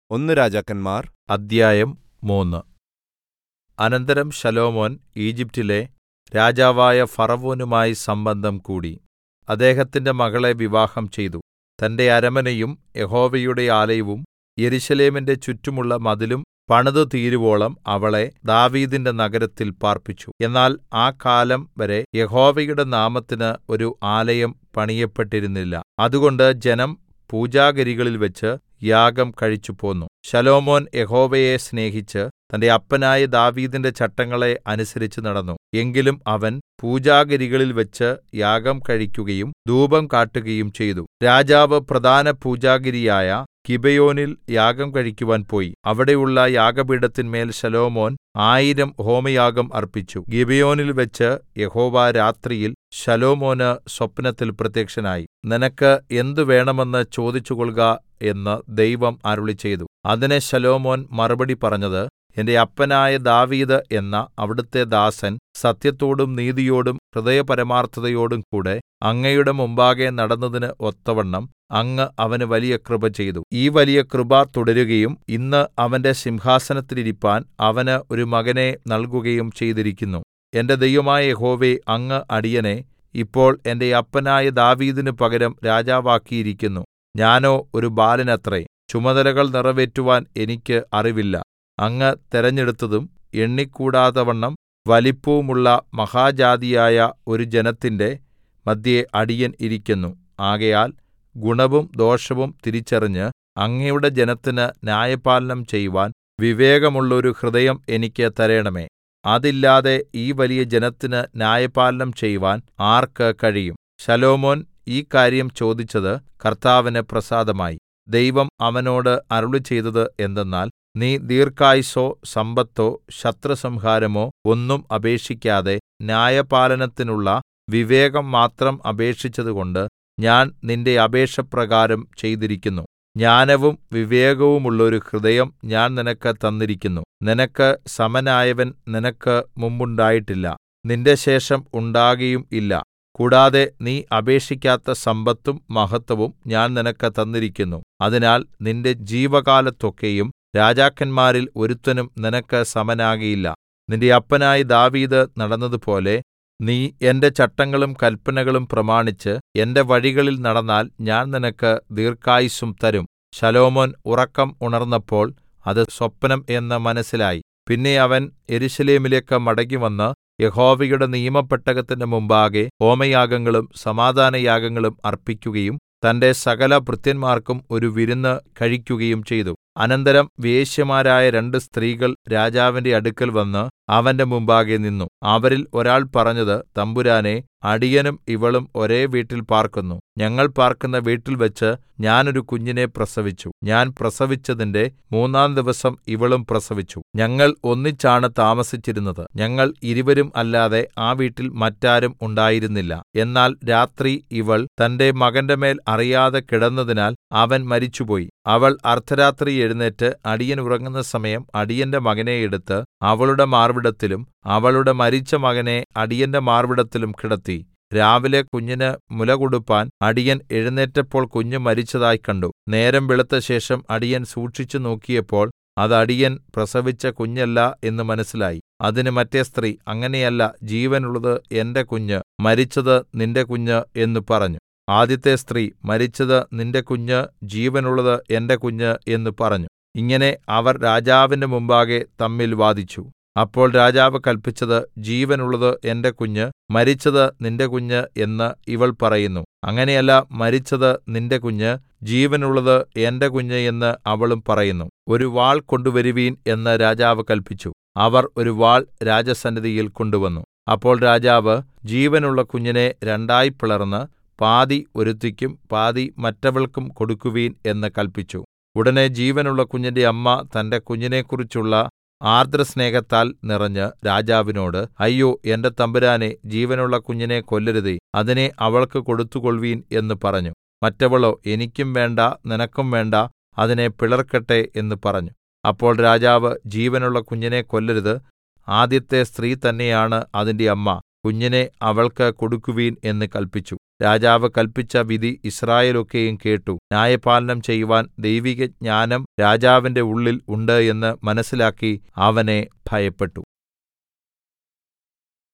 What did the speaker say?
ഒന്ന് രാജാക്കന്മാർ അദ്ധ്യായം മൂന്ന് അനന്തരം ശലോമോൻ ഈജിപ്റ്റിലെ രാജാവായ ഫറവോനുമായി സംബന്ധം കൂടി അദ്ദേഹത്തിന്റെ മകളെ വിവാഹം ചെയ്തു തന്റെ അരമനയും യഹോവയുടെ ആലയവും യെരൂശലേമിന്റെ ചുറ്റുമുള്ള മതിലും പണിതു തീരുവോളം അവളെ ദാവീദിന്റെ നഗരത്തിൽ പാർപ്പിച്ചു എന്നാൽ ആ കാലം വരെ യഹോവയുടെ നാമത്തിന് ഒരു ആലയം പണിയപ്പെട്ടിരുന്നില്ല അതുകൊണ്ട് ജനം പൂജാഗിരികളിൽവെച്ച് യാഗം കഴിച്ചുപോന്നു ശലോമോൻ യഹോവയെ സ്നേഹിച്ച് തന്റെ അപ്പനായ ദാവീദിന്റെ ചട്ടങ്ങളെ അനുസരിച്ച് നടന്നു എങ്കിലും അവൻ പൂജാഗിരികളിൽവെച്ച് യാഗം കഴിക്കുകയും ധൂപം കാട്ടുകയും ചെയ്തു രാജാവ് പ്രധാന പൂജാഗിരിയായ ഗിബെയോനിൽ യാഗം കഴിക്കുവാൻ പോയി അവിടെയുള്ള യാഗപീഠത്തിന്മേൽ ശലോമോൻ ആയിരം ഹോമയാഗം അർപ്പിച്ചു ഗിബെയോനിൽ വെച്ച് യഹോവ രാത്രിയിൽ ശലോമോന് സ്വപ്നത്തിൽ പ്രത്യക്ഷനായി നിനക്ക് എന്ത് വേണമെന്ന് ചോദിച്ചുകൊൾക എന്ന് ദൈവം അരുളിച്ചെയ്തു അതിന് ശലോമോൻ മറുപടി പറഞ്ഞത് എന്റെ അപ്പനായ ദാവീദ് എന്ന അവിടുത്തെ ദാസൻ സത്യത്തോടും നീതിയോടും ഹൃദയപരമാർത്ഥതയോടും കൂടെ അങ്ങയുടെ മുമ്പാകെ നടന്നതിന് ഒത്തവണ്ണം അങ്ങ് അവന് വലിയ കൃപ ചെയ്തു ഈ വലിയ കൃപ തുടരുകയും ഇന്ന് അവന്റെ സിംഹാസനത്തിലിരിപ്പാൻ അവന് ഒരു മകനെ നൽകുകയും ചെയ്തിരിക്കുന്നു എന്റെ ദൈവമായ യഹോവേ അങ്ങ് അടിയനെ ഇപ്പോൾ എന്റെ അപ്പനായ ദാവീദിന് പകരം രാജാവാക്കിയിരിക്കുന്നു ഞാനോ ഒരു ബാലനത്രേ ചുമതലകൾ നിറവേറ്റുവാൻ എനിക്ക് അറിവില്ല അങ്ങ് തെരഞ്ഞെടുത്തതും എണ്ണിക്കൂടാതവണ്ണം വലിപ്പവുമുള്ള മഹാജാതിയായ ഒരു ജനത്തിന്റെ മദ്ധ്യേ അടിയൻ ഇരിക്കുന്നു ആകയാൽ ഗുണവും ദോഷവും തിരിച്ചറിഞ്ഞ് അങ്ങയുടെ ജനത്തിന് ന്യായപാലനം ചെയ്‌വാൻ വിവേകമുള്ളൊരു ഹൃദയം എനിക്ക് തരേണമേ അതില്ലാതെ ഈ വലിയ ജനത്തിന് ന്യായപാലനം ചെയ്‌വാൻ ആർക്ക് കഴിയും ശലോമോൻ ഈ കാര്യം ചോദിച്ചത് കർത്താവിന് പ്രസാദമായി ദൈവം അവനോട് അരുളിച്ചെയ്തത് എന്തെന്നാൽ നീ ദീർഘായുസ്സോ സമ്പത്തോ ശത്രുസംഹാരമോ ഒന്നും അപേക്ഷിക്കാതെ ന്യായപാലനത്തിനുള്ള വിവേകം മാത്രം അപേക്ഷിച്ചതുകൊണ്ട് ഞാൻ നിന്റെ അപേക്ഷപ്രകാരം ചെയ്തിരിക്കുന്നു ജ്ഞാനവും വിവേകവുമുള്ളൊരു ഹൃദയം ഞാൻ നിനക്ക് തന്നിരിക്കുന്നു നിനക്ക് സമനായവൻ നിനക്ക് മുമ്പുണ്ടായിട്ടില്ല നിന്റെ ശേഷം ഉണ്ടാകയും ഇല്ല കൂടാതെ നീ അപേക്ഷിക്കാത്ത സമ്പത്തും മഹത്വവും ഞാൻ നിനക്ക് തന്നിരിക്കുന്നു അതിനാൽ നിന്റെ ജീവകാലത്തൊക്കെയും രാജാക്കന്മാരിൽ ഒരുത്തനും നിനക്ക് സമനാകയില്ല നിന്റെ അപ്പനായ ദാവീദ് നടന്നതുപോലെ നീ എന്റെ ചട്ടങ്ങളും കല്പനകളും പ്രമാണിച്ച് എന്റെ വഴികളിൽ നടന്നാൽ ഞാൻ നിനക്ക് ദീർഘായുസ്സും തരും ശലോമോൻ ഉറക്കം ഉണർന്നപ്പോൾ അത് സ്വപ്നം എന്ന് മനസ്സിലായി പിന്നെ അവൻ യെരൂശലേമിലേക്ക് മടങ്ങിവന്ന് യഹോവയുടെ നിയമപെട്ടകത്തിന്റെ മുമ്പാകെ ഹോമയാഗങ്ങളും സമാധാനയാഗങ്ങളും അർപ്പിക്കുകയും തന്റെ സകല ഭൃത്യന്മാർക്കും ഒരു വിരുന്ന് കഴിക്കുകയും ചെയ്തു അനന്തരം വേശ്യമാരായ രണ്ട് സ്ത്രീകൾ രാജാവിന്റെ അടുക്കൽ വന്ന് അവന്റെ മുമ്പാകെ നിന്നു അവരിൽ ഒരാൾ പറഞ്ഞത് തമ്പുരാനെ അടിയനും ഇവളും ഒരേ വീട്ടിൽ പാർക്കുന്നു ഞങ്ങൾ പാർക്കുന്ന വീട്ടിൽവെച്ച് ഞാൻ ഒരു കുഞ്ഞിനെ പ്രസവിച്ചു ഞാൻ പ്രസവിച്ചതിന്റെ മൂന്നാം ദിവസം ഇവളും പ്രസവിച്ചു ഞങ്ങൾ ഒന്നിച്ചാണ് താമസിച്ചിരുന്നത് ഞങ്ങൾ ഇരുവരും അല്ലാതെ ആ വീട്ടിൽ മറ്റാരും ഉണ്ടായിരുന്നില്ല എന്നാൽ രാത്രി ഇവൾ തന്റെ മകന്റെ മേൽ അറിയാതെ കിടന്നതിനാൽ അവൻ മരിച്ചുപോയി അവൾ അർദ്ധരാത്രി എഴുന്നേറ്റ് അടിയൻ ഉറങ്ങുന്ന സമയം അടിയന്റെ മകനെ എടുത്ത് അവളുടെ മാർവിടത്തിലും അവളുടെ മരിച്ച മകനെ അടിയന്റെ മാർവിടത്തിലും കിടത്തി രാവിലെ കുഞ്ഞിന് മുല കൊടുപ്പാൻ അടിയൻ എഴുന്നേറ്റപ്പോൾ കുഞ്ഞ് മരിച്ചതായി കണ്ടു നേരം വെളുത്ത ശേഷം അടിയൻ സൂക്ഷിച്ചു നോക്കിയപ്പോൾ അത് അടിയൻ പ്രസവിച്ച കുഞ്ഞല്ല എന്ന് മനസ്സിലായി അതിന് മറ്റേ സ്ത്രീ അങ്ങനെയല്ല ജീവനുള്ളത് എന്റെ കുഞ്ഞ് മരിച്ചത് നിന്റെ കുഞ്ഞ് എന്ന് പറഞ്ഞു ആദ്യത്തെ സ്ത്രീ മരിച്ചത് നിന്റെ കുഞ്ഞ് ജീവനുള്ളത് എന്റെ കുഞ്ഞ് എന്ന് പറഞ്ഞു ഇങ്ങനെ അവർ രാജാവിന്റെ മുമ്പാകെ തമ്മിൽ വാദിച്ചു അപ്പോൾ രാജാവ് കല്പിച്ചത് ജീവനുള്ളത് എന്റെ കുഞ്ഞ് മരിച്ചത് നിന്റെ കുഞ്ഞ് എന്ന് ഇവൾ പറയുന്നു അങ്ങനെയല്ല മരിച്ചത് നിന്റെ കുഞ്ഞ് ജീവനുള്ളത് എന്റെ കുഞ്ഞ് എന്ന് അവളും പറയുന്നു ഒരു വാൾ കൊണ്ടുവരുവീൻ എന്ന് രാജാവ് കല്പിച്ചു അവർ ഒരു വാൾ രാജസന്നിധിയിൽ കൊണ്ടുവന്നു അപ്പോൾ രാജാവ് ജീവനുള്ള കുഞ്ഞിനെ രണ്ടായി പിളർന്ന് പാതി ഒരുത്തിക്കും പാതി മറ്റവൾക്കും കൊടുക്കുവീൻ എന്ന് കല്പിച്ചു ഉടനെ ജീവനുള്ള കുഞ്ഞിന്റെ അമ്മ തന്റെ കുഞ്ഞിനെക്കുറിച്ചുള്ള ആർദ്രസ്നേഹത്താൽ നിറഞ്ഞ് രാജാവിനോട് അയ്യോ എന്റെ തമ്പുരാനെ ജീവനുള്ള കുഞ്ഞിനെ കൊല്ലരുതേ അതിനെ അവൾക്ക് കൊടുത്തുകൊൾവീൻ എന്ന് പറഞ്ഞു മറ്റവളോ എനിക്കും വേണ്ട നിനക്കും വേണ്ട അതിനെ പിളർക്കട്ടെ എന്ന് പറഞ്ഞു അപ്പോൾ രാജാവ് ജീവനുള്ള കുഞ്ഞിനെ കൊല്ലരുത് ആദ്യത്തെ സ്ത്രീ തന്നെയാണ് അതിന്റെ അമ്മ കുഞ്ഞിനെ അവൾക്ക് കൊടുക്കുവിൻ എന്ന് കല്പിച്ചു രാജാവ് കല്പിച്ച വിധി യിസ്രായേലൊക്കെയും കേട്ടു ന്യായപാലനം ചെയ്‌വാൻ ദൈവികജ്ഞാനം രാജാവിന്റെ ഉള്ളിൽ ഉണ്ട് എന്ന് മനസ്സിലാക്കി അവനെ ഭയപ്പെട്ടു